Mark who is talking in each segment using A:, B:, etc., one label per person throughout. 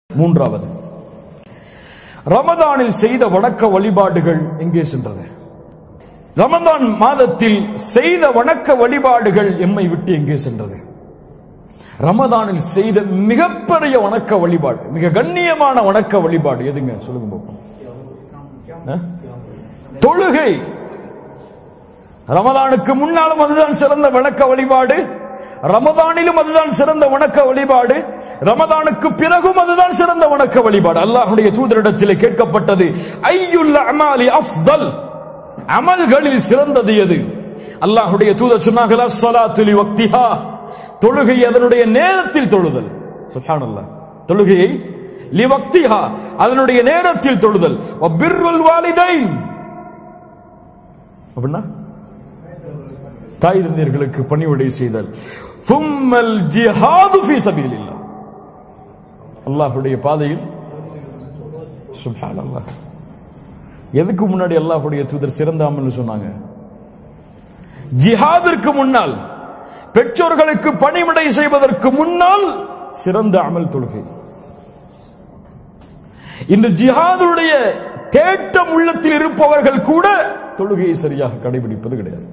A: மூன்றாவது ரமதானில் செய்த வணக்க வழிபாடுகள் எங்கே சென்றது ரமதான் மாதத்தில் செய்த வணக்க வழிபாடுகள் எம்மை விட்டு எங்கே சென்றது ரமதானில் செய்த மிகப்பெரிய வணக்க வழிபாடு மிக கண்ணியமான வணக்க வழிபாடு எதுங்க சொல்லுங்க பார்ப்போம் ஆ? தொழுகை ரமதானுக்கு முன்னாலும் அதுதான் சிறந்த வணக்க வழிபாடு ரமதானிலும் அதுதான் சிறந்த வணக்க வழிபாடு ரமதானுக்கு பிறகும் அதுதான் சிறந்த வணக்க வழிபாடு அல்லாஹ்வுடைய தூதரிடத்தில் கேட்கப்பட்டது ஐயுல் அமாலி அஃதல் அமல்களில் சிறந்தது எது அல்லாஹ்வுடைய தூதர் சொன்னார்கள் ஸலாத்து லி வக்திஹா தொழுகை அதனுடைய நேரத்தில் தொழுதல் சுப்ஹானல்லாஹ் தொழுகையை லி வக்திஹா அதனுடைய நேரத்தில் தொழுதல் வ பிர்ருல் வாலிதைன் அப்படின்னா தாய் தந்தையர்களுக்கு பணிவிடை செய்தல் தும்மல் ஜிஹாது ஃபீ சபீலில்லாஹ் அல்லாஹ்வுடைய பாதையில் சுப்ஹானல்லாஹ் எதுக்கு முன்னாடி அல்லாஹ்வுடைய தூதர் சிறந்த அமல்னு சொன்னாங்க ஜிஹாதிற்கு முன்னால் பெற்றோர்களுக்கு பணிவிடை செய்வதற்கு முன்னால் சிறந்த அமல் தொழுகை இந்த ஜிஹாதுடைய தேட்டம் உள்ளத்தில் இருப்பவர்கள் கூட தொழுகையை சரியாக கடைபிடிப்பது கிடையாது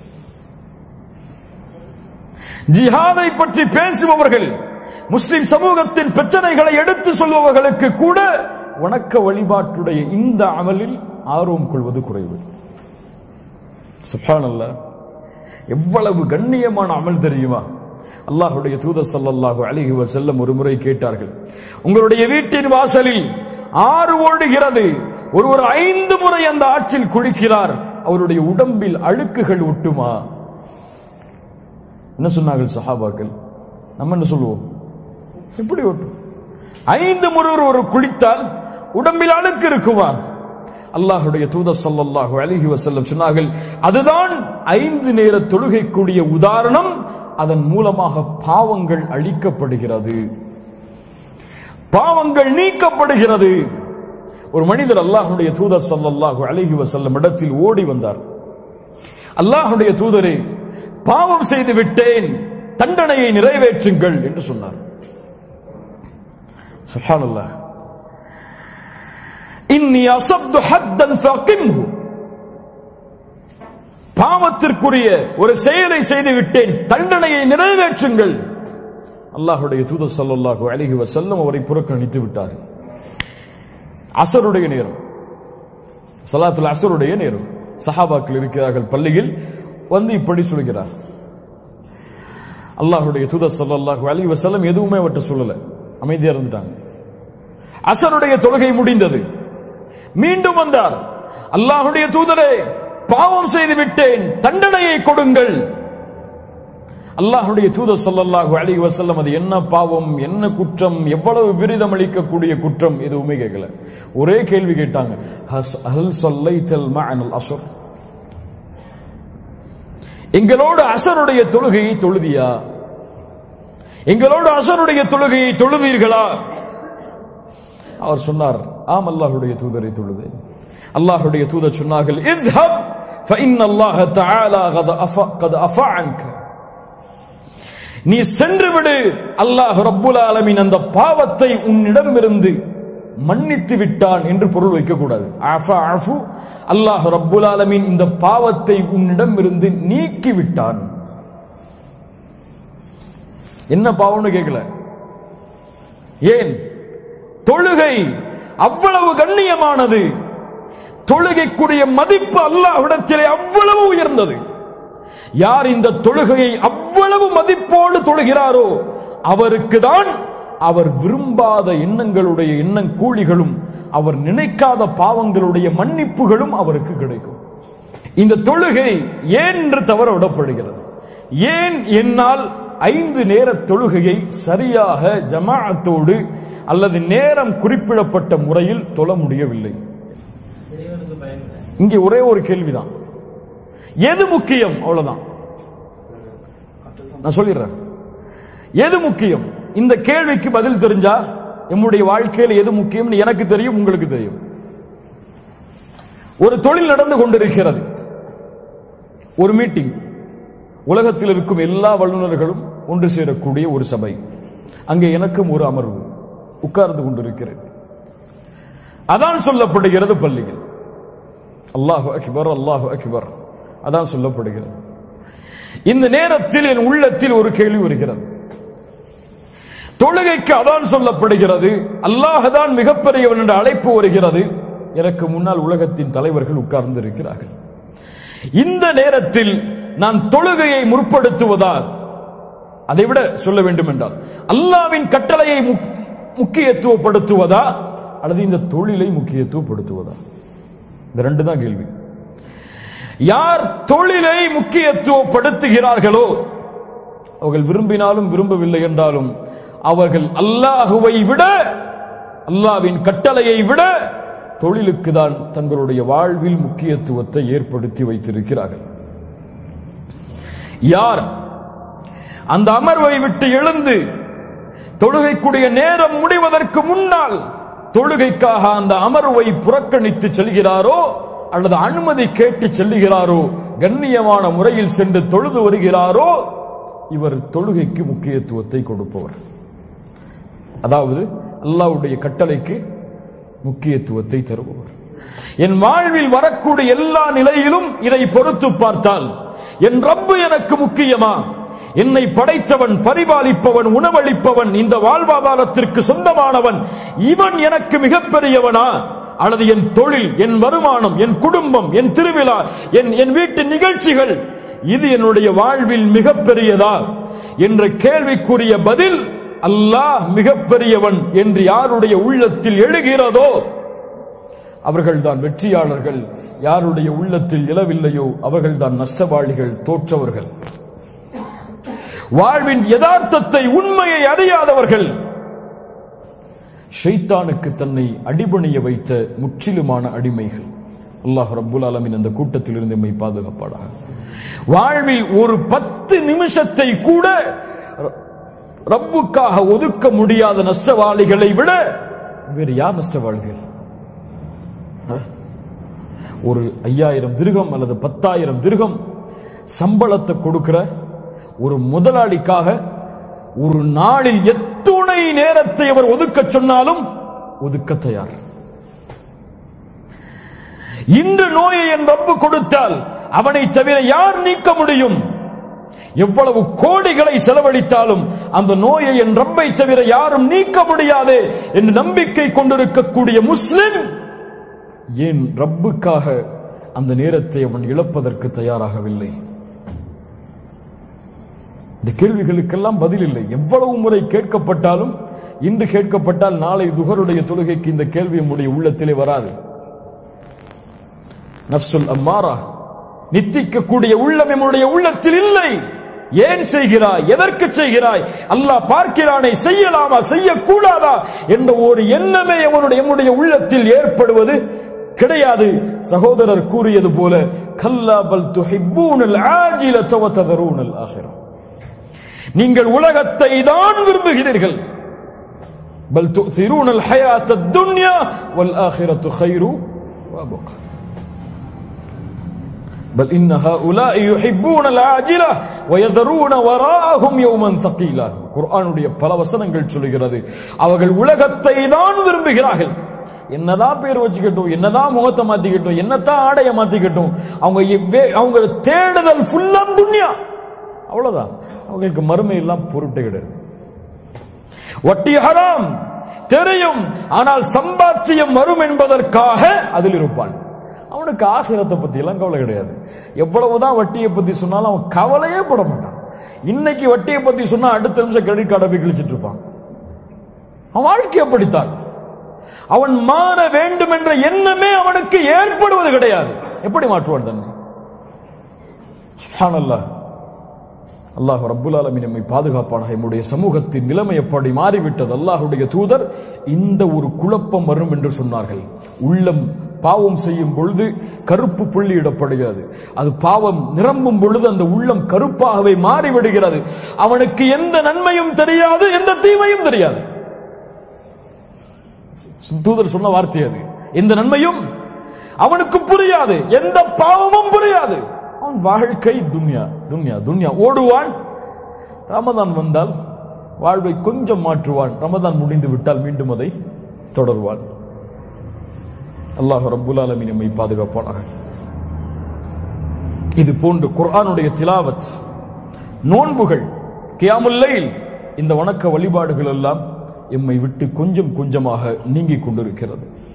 A: ஜிஹாதை பற்றி பேசுபவர்கள் முஸ்லிம் சமூகத்தின் பிரச்சனைகளை எடுத்து சொல்பவர்களுக்கு கூட வணக்க வழிபாட்டுடைய இந்த அமலில் ஆர்வம் கொள்வது குறைவு சுப்ஹானல்லாஹ் எவ்வளவு கண்ணியமான அமல் தெரியுமா அல்லாஹ்வுடைய தூதர் ஸல்லல்லாஹு அலைஹி வஸல்லம் ஒரு முறை கேட்டார்கள் உங்களுடைய வீட்டின் வாசலில் ஆறு ஓடுகிறது ஒருவர் ஐந்து முறை அந்த ஆற்றில் குளிக்கிறார் அவருடைய உடம்பில் அழுக்குகள் ஒட்டுமா என்ன சொன்னார்கள் சஹாபாக்கள் நம்ம என்ன சொல்லுவோம் எப்படி ஒட்டும் ஐந்து முறை ஒரு குளித்தால் உடம்பில் அழுக்கு இருக்குமா அல்லாஹுடைய தூதர் ஸல்லல்லாஹு அலைஹி வஸல்லம் சொன்னார்கள் அதுதான் ஐந்து நேர தொழுகைக்குரிய உதாரணம் அதன் மூலமாக பாவங்கள் அழிக்கப்படுகிறது பாவங்கள் நீக்கப்படுகிறது ஒரு மனிதர் அல்லாஹுடைய தூதர் ஸல்லல்லாஹு அலைஹி வஸல்லம் இடத்தில் ஓடி வந்தார் அல்லாஹுடைய தூதரே பாவம் செய்து விட்டேன் தண்டனையை நிறைவேற்றுங்கள் என்று சொன்னார் சுப்ஹானல்லாஹ் இன்னி அசப்து ஹத்தன் ஃபகிம்ஹு பாவத்திற்குரிய ஒரு செயலை செய்து விட்டேன் தண்டனையை நிறைவேற்றுங்கள் அல்லாஹுடைய தூதர் ஸல்லல்லாஹு அலைஹி வஸல்லம் அவரை புறக்கணித்து விட்டார் அசருடைய நேரம் சலாத்துல் அசருடைய நேரம் சஹாபாக்கள் இருக்கிறார்கள் பள்ளியில் வந்து இப்படி சொல்கிறார் அல்லாஹுடைய தூதர் ஸல்லல்லாஹு அலைஹி வஸல்லம் எதுவுமே அவர்கிட்ட சொல்லல அமைதியா இருந்துட்டாங்க அசருடைய தொழுகை முடிந்தது மீண்டும் வந்தார் அல்லாஹுடைய தூதரே பாவம் செய்து விட்டேன் தண்டனையை கொடுங்கள் அல்லாஹுடைய தூதர் ஸல்லல்லாஹு அலைஹி வஸல்லம் அது என்ன பாவம் என்ன குற்றம் எவ்வளவு விரிதம் அளிக்கக்கூடிய குற்றம் எதுவுமே கேட்கல ஒரே கேள்வி கேட்டாங்க ஹஸ் ஹல் ஸல்லைத்தல் மஅனல் அஸ்ர் எங்களோடு அசருடைய தொழுகையை தொழுதியா எங்களோடு அசருடைய தொழுகையை தொழுவீர்களா அவர் சொன்னார் ஆம் அல்லாஹுடைய தூதரை தொழுது அல்லாஹுடைய தூதர் சொன்னார்கள் இத்ஹப் فإن الله تعالى قد أفا قد أفا عنك நீ சென்று விடு அல்லாஹ் ரப்புல் ஆலமீன் அந்த பாவத்தை உன்னிடமிருந்து மன்னித்து விட்டான் என்று பொருள் வைக்க கூடாது அஃபா அஃபு அல்லாஹ் ரப்புல் ஆலமீன் இந்த பாவத்தை உன்னிடமிருந்து நீக்கி விட்டான் என்ன பாவம்னு கேட்கல ஏன் தொழுகை அவ்வளவு கண்ணியமானது தொழுகைக்குரிய மதிப்பு அல்லாஹ்விடத்திலே அவ்வளவு உயர்ந்தது யார் இந்த தொழுகையை அவ்வளவு மதிப்போடு தொழுகிறாரோ அவருக்கு தான் அவர் விரும்பாத எண்ணங்களுடைய எண்ணம் கூலிகளும் அவர் நினைக்காத பாவங்களுடைய மன்னிப்புகளும் அவருக்கு கிடைக்கும் இந்த தொழுகை ஏன் என்று தவற விடப்படுகிறது ஏன் என்னால் ஐந்து நேர தொழுகையை சரியாக ஜமாஅத்தோடு அல்லது நேரம் குறிப்பிடப்பட்ட முறையில் தொழ முடியவில்லை இங்கே ஒரே ஒரு கேள்விதான் எது முக்கியம் அவ்வளவுதான் நான் சொல்லிடுறேன் எது முக்கியம் இந்த கேள்விக்கு பதில் தெரிஞ்சா நம்முடைய வாழ்க்கையில் எது முக்கியம் எனக்கு தெரியும் உங்களுக்கு தெரியும் ஒரு தொழில் நடந்து கொண்டிருக்கிறது ஒரு மீட்டிங் உலகத்தில் இருக்கும் எல்லா வல்லுநர்களும் ஒன்று சேரக்கூடிய ஒரு சபை அங்கே எனக்கும் ஒரு அமர்வு உட்கார்ந்து கொண்டிருக்கிறேன் அதான் சொல்லப்படுகிறது பள்ளியில் அல்லாஹு அக்பர் அல்லாஹு அக்பர் அதான் சொல்லப்படுகிறது இந்த நேரத்தில் என் உள்ளத்தில் ஒரு கேள்வி வருகிறது தொழுகைக்கு அதான் சொல்லப்படுகிறது அல்லாஹ் தான் மிகப்பெரியவன் என்ற அழைப்பு வருகிறது எனக்கு முன்னால் உலகத்தின் தலைவர்கள் உட்கார்ந்து இருக்கிறார்கள் இந்த நேரத்தில் நான் தொழுகையை முற்படுத்துவதா அதை விட சொல்ல வேண்டும் என்றால் அல்லாவின் கட்டளையை முக்- முக்கியத்துவப்படுத்துவதா அல்லது இந்த தொழிலை முக்கியத்துவப்படுத்துவதா இந்த ரெண்டு தான் கேள்வி யார் தொழிலை முக்கியத்துவப்படுத்துகிறார்களோ அவர்கள் விரும்பினாலும் விரும்பவில்லை என்றாலும் அவர்கள் அல்லாஹுவை விட அல்லாவின் கட்டளையை விட தொழிலுக்கு தான் தங்களுடைய வாழ்வில் முக்கியத்துவத்தை ஏற்படுத்தி வைத்திருக்கிறார்கள் யார் அந்த அமர்வை விட்டு எழுந்து தொழுகைக்குடைய நேரம் முடிவதற்கு முன்னால் தொழுகைக்காக அந்த அமர்வை புறக்கணித்து செல்கிறாரோ அல்லது அனுமதி கேட்டு செல்லுகிறாரோ கண்ணியமான முறையில் சென்று தொழுது வருகிறாரோ இவர் தொழுகைக்கு முக்கியத்துவத்தை கொடுப்பவர் அதாவது அல்லாஹ்வுடைய கட்டளைக்கு முக்கியத்துவத்தை தருபவர் என் வாழ்வில் வரக்கூடிய எல்லா நிலையிலும் இதை பொறுத்து பார்த்தால் என் ரப்பு எனக்கு முக்கியமா என்னை படைத்தவன் பரிபாலிப்பவன் உணவளிப்பவன் இந்த வாழ்வாதாரத்திற்கு சொந்தமானவன் இவன் எனக்கு மிகப்பெரியவனா அல்லது என் தொழில் என் வருமானம் என் குடும்பம் என் திருவிழா என் என் வீட்டு நிகழ்ச்சிகள் இது என்னுடைய வாழ்வில் மிகப்பெரியதா என்ற கேள்விக்குரிய பதில் அல்லாஹ் மிகப்பெரியவன் என்று யாருடைய உள்ளத்தில் எழுகிறதோ அவர்கள்தான் வெற்றியாளர்கள் யாருடைய உள்ளத்தில் இழவில்லையோ அவர்கள்தான் நஷ்டவாளிகள் தோற்றவர்கள் வாழ்வின் யதார்த்தத்தை உண்மையை அறியாதவர்கள் ஷைத்தானுக்கு தன்னை அடிபணிய வைத்த முற்றிலுமான அடிமைகள் அல்லாஹ் ரப்புல் ஆலமின் அந்த கூட்டத்தில் இருந்து எம்மை பாதுகாப்பாடாக வாழ்வில் ஒரு பத்து நிமிஷத்தை கூட ரப்புக்காக ஒதுக்க முடியாத நஷ்டவாளிகளை விட வேறு யார் நஷ்டவாளிகள் அஹ்? ஒரு ஐயாயிரம் திருகம் அல்லது பத்தாயிரம் திருகம் சம்பளத்தை கொடுக்கிற ஒரு முதலாளிக்காக ஒரு நாளில் எத்துணை நேரத்தை அவர் ஒதுக்க சொன்னாலும் ஒதுக்க தயார் இன்று நோயை என் ரப்பு கொடுத்தால் அவனை தவிர யார் நீக்க முடியும் எவ்வளவு கோடிகளை செலவழித்தாலும் அந்த நோயை என் ரப்பை தவிர யாரும் நீக்க முடியாது என்று நம்பிக்கை கொண்டிருக்கக்கூடிய முஸ்லிம் ஏன் ரப்புக்காக அந்த நேரத்தை அவன் இழப்பதற்கு தயாராகவில்லை இந்த கேள்விகளுக்கெல்லாம் பதில் இல்லை எவ்வளவு முறை கேட்கப்பட்டாலும் இன்று கேட்கப்பட்டால் நாளை துகருடைய தொழுகைக்கு இந்த கேள்வி நம்முடைய உள்ளத்திலே வராது நப்சுல் அம்மாரா நித்திக்கக்கூடிய உள்ளம் நம்முடைய உள்ளத்தில் இல்லை ஏன் செய்கிறாய் எதற்கு செய்கிறாய் அல்லாஹ் பார்க்கிறானே செய்யலாமா செய்யக்கூடாதா என்ற ஒரு எண்ணமே அவனுடைய நம்முடைய உள்ளத்தில் ஏற்படுவது கிடையாது சகோதரர் கூறியது போல கல்லா பல் துஹிப்பூனல் ஆஜிலத வ ததரூனல் ஆஹிரா நீங்கள் உலகத்தை தான் விரும்புகிறீர்கள் பல் துசிரூனல் ஹயாத்த துன்யா வல் ஆஹிரத்து خير وابقى بل إن هؤلاء يحبون العاجلة ويذرون وراءهم يوما ثقيلا குர்ஆனுடைய பல வசனங்கள் சொல்லுகிறது அவர்கள் உலகத்தை தான் விரும்புகிறார்கள் என்னதான் பேர் வச்சுக்கட்டும் என்னதான் முகத்தை மாத்திக்கட்டும் என்னதான் ஆடைய மாத்திக்கட்டும் அவங்க இவ்வே- அவங்க தேடுதல் ஃபுல்லா துன்யா அவ்வளவுதான் அவங்களுக்கு மறுமை எல்லாம் பொருட்டே கிடையாது வட்டி ஹராம் தெரியும் ஆனால் சம்பாத்தியம் வரும் என்பதற்காக அதில் இருப்பான் அவனுக்கு ஆசிரத்தை பத்தி எல்லாம் கவலை கிடையாது எவ்வளவுதான் வட்டியை பத்தி சொன்னாலும் அவன் கவலையே பட மாட்டான் இன்னைக்கு வட்டியை பத்தி சொன்னா அடுத்த நிமிஷம் கிரெடிட் கார்டை போய் கிழிச்சிட்டு இருப்பான் அவன் வாழ்க்கையை படித்தான் அவன் மாற வேண்டும் என்ற எண்ணமே அவனுக்கு ஏற்படுவது கிடையாது எப்படி மாற்றுவான் தன்னை சுப்ஹானல்லாஹ் அல்லாஹ் ரப்புல் ஆலமீன் நம்மை பாதுகாப்பானாக நம்முடைய சமூகத்தின் நிலைமை எப்படி மாறிவிட்டது அல்லாஹ்வுடைய தூதர் இந்த ஒரு குழப்பம் வரும் என்று சொன்னார்கள் உள்ளம் பாவம் செய்யும் பொழுது கருப்பு புள்ளியிடப்படுகிறது அது பாவம் நிரம்பும் பொழுது அந்த உள்ளம் கருப்பாகவே மாறிவிடுகிறது அவனுக்கு எந்த நன்மையும் தெரியாது எந்த தீமையும் தெரியாது தூதர் சொன்ன வார்த்தை அது எந்த நன்மையும் அவனுக்கு புரியாது எந்த பாவமும் புரியாது அவன் வாழ்க்கை துன்யா துன்யா துன்யா ஓடுவான் ரமதான் வந்தால் வாழ்வை கொஞ்சம் மாற்றுவான் ரமதான் முடிந்து விட்டால் மீண்டும் அதை தொடர்வான் அல்லாஹ் ரப்புல் ஆலமீன் நம்மை பாதுகாப்பானாக இது போன்று குர்ஆனுடைய திலாவத் நோன்புகள் கியாமுல்லைல் இந்த வணக்க வழிபாடுகள் எல்லாம் எம்மை விட்டு கொஞ்சம் கொஞ்சமாக நீங்கிக் கொண்டிருக்கிறது